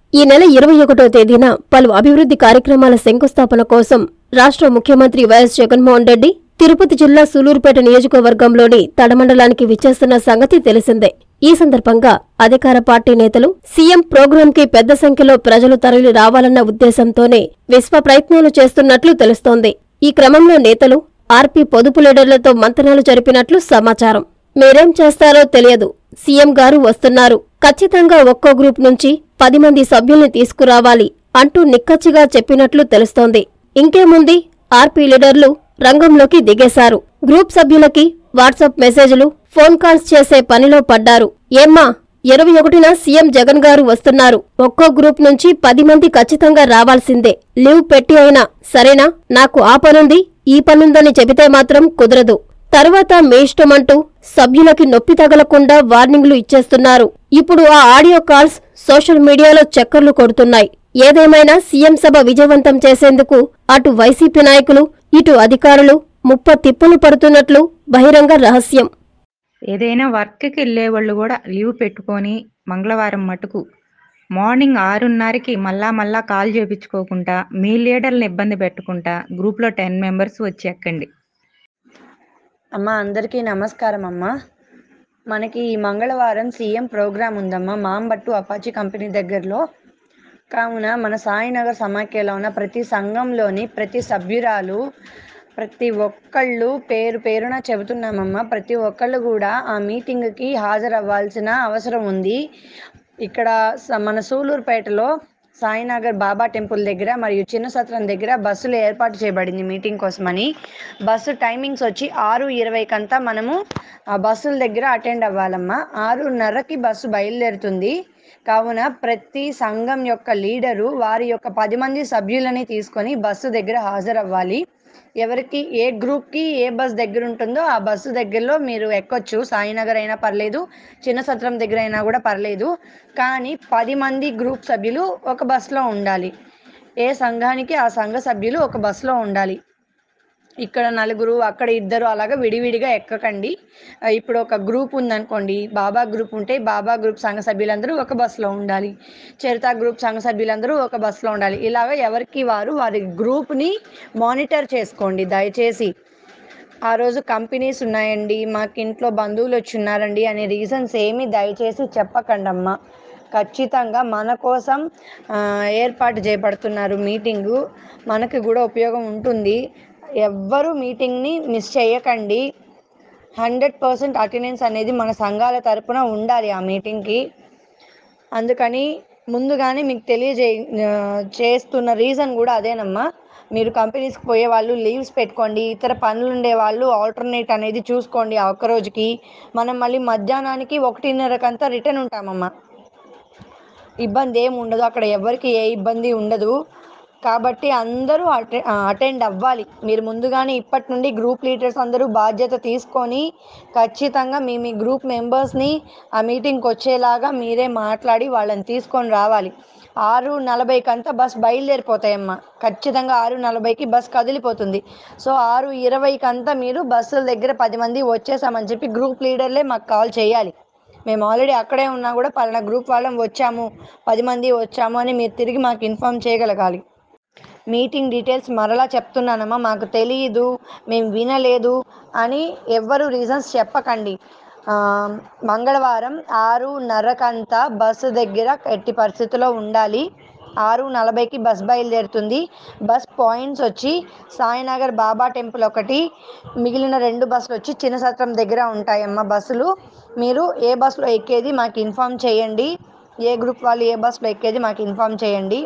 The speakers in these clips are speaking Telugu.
ఈ నెల ఇరవై ఒకటో తేదీన పలు అభివృద్ధి కార్యక్రమాల శంకుస్థాపన కోసం రాష్ట్ర ముఖ్యమంత్రి వైఎస్ జగన్మోహన్ రెడ్డి తిరుపతి జిల్లా సూలూరుపేట నియోజకవర్గంలోని తడమండలానికి విచ్చేస్తున్న సంగతి తెలిసిందే ఈ సందర్భంగా అధికార పార్టీ నేతలు సీఎం ప్రోగ్రాంకి పెద్ద సంఖ్యలో ప్రజలు తరలి రావాలన్న ఉద్దేశంతోనే విశ్వ ప్రయత్నాలు చేస్తున్నట్లు తెలుస్తోంది ఈ క్రమంలో నేతలు ఆర్పీ పొదుపు లీడర్లతో మంతనాలు జరిపినట్లు సమాచారం మీరేం చేస్తారో తెలియదు సీఎం గారు వస్తున్నారు ఖచ్చితంగా ఒక్కో గ్రూప్ నుంచి పది మంది సభ్యుల్ని తీసుకురావాలి అంటూ నిక్కచ్చిగా చెప్పినట్లు తెలుస్తోంది ఇంకేముంది ఆర్పీ లీడర్లు రంగంలోకి దిగేశారు గ్రూప్ సభ్యులకి వాట్సాప్ మెసేజ్లు ఫోన్ కాల్స్ చేసే పనిలో పడ్డారు ఏమ్మా ఇరవై ఒకటిన సీఎం జగన్ గారు వస్తున్నారు ఒక్కో గ్రూప్ నుంచి పది మంది ఖచ్చితంగా రావాల్సిందే లీవ్ పెట్టి అయినా సరేనా నాకు ఆ పనుంది ఈ పనుందని చెబితే మాత్రం కుదరదు తర్వాత మీ ఇష్టమంటూ సభ్యులకి నొప్పి తగలకుండా వార్నింగ్లు ఇచ్చేస్తున్నారు ఇప్పుడు ఆ ఆడియో కాల్స్ సోషల్ మీడియాలో చక్కర్లు కొడుతున్నాయి ఏదేమైనా సీఎం సభ విజయవంతం చేసేందుకు అటు వైసీపీ నాయకులు ఇటు అధికారులు ముప్ప తిప్పులు పడుతున్నట్లు బహిరంగ రహస్యం ఏదైనా వర్క్కి వెళ్ళే వాళ్ళు కూడా లీవ్ పెట్టుకొని మంగళవారం మటుకు మార్నింగ్ ఆరున్నరకి మళ్ళా మళ్ళా కాల్ చేపించుకోకుండా మీ లీడర్ని ఇబ్బంది పెట్టకుండా గ్రూప్లో టెన్ మెంబర్స్ వచ్చి ఎక్కండి అమ్మ అందరికీ నమస్కారం అమ్మ మనకి ఈ మంగళవారం సీఎం ప్రోగ్రాం ఉందమ్మా మాంబట్టు అపాచి కంపెనీ దగ్గరలో కావున మన సాయినగర్ సమాఖ్యలో ఉన్న ప్రతి సంఘంలోని ప్రతి సభ్యురాలు ప్రతి ఒక్కళ్ళు పేరు పేరున చెబుతున్నామమ్మా ప్రతి ఒక్కళ్ళు కూడా ఆ మీటింగ్కి హాజరవ్వాల్సిన అవసరం ఉంది ఇక్కడ స- మన సూలూరుపేటలో సాయినగర్ బాబా టెంపుల్ దగ్గర మరియు చిన్న సత్రం దగ్గర బస్సులు ఏర్పాటు చేయబడింది మీటింగ్ కోసమని బస్సు టైమింగ్స్ వచ్చి ఆరు ఇరవైకంతా మనము ఆ బస్సుల దగ్గర అటెండ్ అవ్వాలమ్మా ఆరున్నరకి బస్సు బయలుదేరుతుంది కావున ప్రతి సంఘం యొక్క లీడరు వారి యొక్క పది మంది సభ్యులని తీసుకొని బస్సు దగ్గర హాజరవ్వాలి ఎవరికి ఏ గ్రూప్కి ఏ బస్ దగ్గర ఉంటుందో ఆ బస్సు దగ్గరలో మీరు ఎక్కొచ్చు సాయినగర్ అయినా పర్లేదు చిన్న సత్రం దగ్గర అయినా కూడా పర్లేదు కానీ పది మంది గ్రూప్ సభ్యులు ఒక బస్సులో ఉండాలి ఏ సంఘానికి ఆ సంఘ సభ్యులు ఒక బస్సులో ఉండాలి ఇక్కడ నలుగురు అక్కడ ఇద్దరు అలాగా విడివిడిగా ఎక్కకండి ఆ, ఇప్పుడు ఒక గ్రూప్ ఉందనుకోండి బాబా గ్రూప్ ఉంటే బాబా గ్రూప్ సంఘ సభ్యులందరూ ఒక బస్సులో ఉండాలి చరిత గ్రూప్ సంఘ సభ్యులందరూ ఒక బస్సులో ఉండాలి ఇలాగ ఎవరికి వారు వారి గ్రూప్ని మానిటర్ చేసుకోండి దయచేసి ఆ రోజు కంపెనీస్ ఉన్నాయండి మాకు ఇంట్లో బంధువులు వచ్చి ఉన్నారండి అనే రీజన్స్ ఏమీ దయచేసి చెప్పకండి అమ్మా ఖచ్చితంగా మన కోసం ఆ, ఏర్పాటు చేయబడుతున్నారు మీటింగు మనకి కూడా ఉపయోగం ఉంటుంది ఎవ్వరూ మీటింగ్ని మిస్ చేయకండి హండ్రెడ్ పర్సెంట్ అటెండెన్స్ అనేది మన సంఘాల తరపున ఉండాలి ఆ మీటింగ్కి అందుకని ముందుగానే మీకు తెలియజే ఆ, చేస్తున్న రీజన్ కూడా అదేనమ్మా మీరు కంపెనీస్కి పోయే వాళ్ళు లీవ్స్ పెట్టుకోండి ఇతర పనులు ఉండే వాళ్ళు ఆల్టర్నేట్ అనేది చూసుకోండి ఆ ఒక్క రోజుకి మనం మళ్ళీ మధ్యాహ్నానికి ఒకటిన్నరకంతా రిటర్న్ ఉంటామమ్మా ఇబ్బంది ఏమి ఉండదు అక్కడ ఎవరికి ఏ ఇబ్బంది ఉండదు కాబట్టి అందరూ అటె అటెండ్ అవ్వాలి మీరు ముందుగానే ఇప్పటి నుండి గ్రూప్ లీడర్స్ అందరూ బాధ్యత తీసుకొని ఖచ్చితంగా మీ మీ గ్రూప్ మెంబర్స్ని ఆ మీటింగ్కి వచ్చేలాగా మీరే మాట్లాడి వాళ్ళని తీసుకొని రావాలి ఆరు నలభైకంతా బస్ బయలుదేరిపోతాయమ్మా ఖచ్చితంగా ఆరు నలభైకి బస్ కదిలిపోతుంది సో ఆరు ఇరవైకంతా మీరు బస్సుల దగ్గర పది మంది వచ్చేసామని చెప్పి గ్రూప్ లీడర్లే మాకు కాల్ చేయాలి మేము ఆల్రెడీ అక్కడే ఉన్నా కూడా పలానా గ్రూప్ వాళ్ళం వచ్చాము పది మంది వచ్చాము అని మీరు తిరిగి మాకు ఇన్ఫామ్ చేయగలగాలి మీటింగ్ డీటెయిల్స్ మరలా చెప్తున్నానమ్మా మాకు తెలియదు మేము వినలేదు అని ఎవ్వరు రీజన్స్ చెప్పకండి ఆ, మంగళవారం ఆరున్నరకంతా బస్సు దగ్గర ఎట్టి పరిస్థితిలో ఉండాలి ఆరు నలభైకి బస్ బయలుదేరుతుంది బస్ పాయింట్స్ వచ్చి సాయినగర్ బాబా టెంపుల్ ఒకటి మిగిలిన రెండు బస్సులు వచ్చి చిన్న సత్రం దగ్గర ఉంటాయమ్మ బస్సులు మీరు ఏ బస్సులో ఎక్కేది మాకు ఇన్ఫామ్ చేయండి ఏ గ్రూప్ వాళ్ళు ఏ బస్సులో ఎక్కేది మాకు ఇన్ఫామ్ చేయండి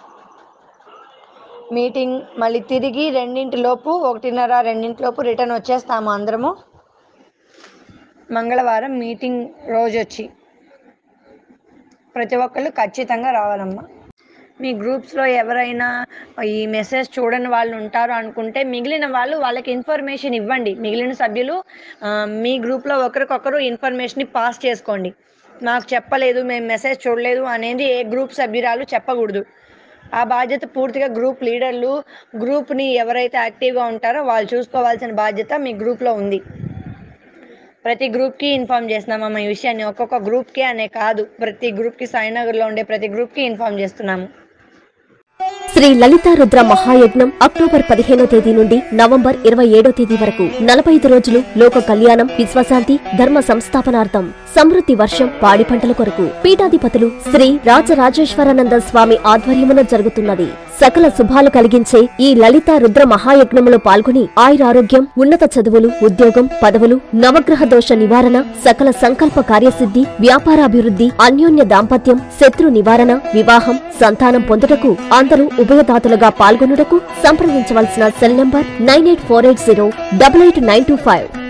మీటింగ్ మళ్ళీ తిరిగి రెండింటిలోపు ఒకటిన్నర రెండింటిలోపు రిటర్న్ వచ్చేస్తాము అందరము మంగళవారం మీటింగ్ రోజు వచ్చి ప్రతి ఒక్కళ్ళు ఖచ్చితంగా రావాలమ్మా మీ గ్రూప్స్లో ఎవరైనా ఈ మెసేజ్ చూడని వాళ్ళు ఉంటారు అనుకుంటే మిగిలిన వాళ్ళు వాళ్ళకి ఇన్ఫర్మేషన్ ఇవ్వండి మిగిలిన సభ్యులు ఆ, మీ గ్రూప్లో ఒకరికొకరు ఇన్ఫర్మేషన్ని పాస్ చేసుకోండి నాకు చెప్పలేదు మేము మెసేజ్ చూడలేదు అనేది ఏ గ్రూప్ సభ్యురాలు చెప్పకూడదు ఆ బాధ్యత పూర్తిగా గ్రూప్ లీడర్లు గ్రూప్ని ఎవరైతే యాక్టివ్గా ఉంటారో వాళ్ళు చూసుకోవాల్సిన బాధ్యత మీ గ్రూప్లో ఉంది ప్రతి గ్రూప్కి ఇన్ఫామ్ చేస్తున్నామమ్మ ఈ విషయాన్ని ఒక్కొక్క గ్రూప్కి అనే కాదు ప్రతి గ్రూప్కి సాయినగర్లో ఉండే ప్రతి గ్రూప్కి ఇన్ఫామ్ చేస్తున్నాము శ్రీ లలితా రుద్ర మహాయజ్ఞం అక్టోబర్ పదిహేనో తేదీ నుండి నవంబర్ ఇరవై ఏడో తేదీ వరకు నలభై ఐదు రోజులు లోక కళ్యాణం విశ్వశాంతి ధర్మ సంస్థాపనార్థం సమృద్ధి వర్షం పాడి పంటల కొరకు పీఠాధిపతులు శ్రీ రాజరాజేశ్వరానంద స్వామి ఆధ్వర్యమున జరుగుతున్నది సకల శుభాలు కలిగించే ఈ లలితా రుద్ర మహాయజ్ఞములో పాల్గొని ఆయురారోగ్యం ఉన్నత చదువులు ఉద్యోగం పదవులు నవగ్రహ దోష నివారణ సకల సంకల్ప కార్యసిద్ధి వ్యాపారాభివృద్ధి అన్యోన్య దాంపత్యం శత్రు నివారణ వివాహం సంతానం పొందుటకు అందరూ ఉభయదాతలుగా పాల్గొనుటకు సంప్రదించవలసిన cell number nine eight four eight zero double eight nine two five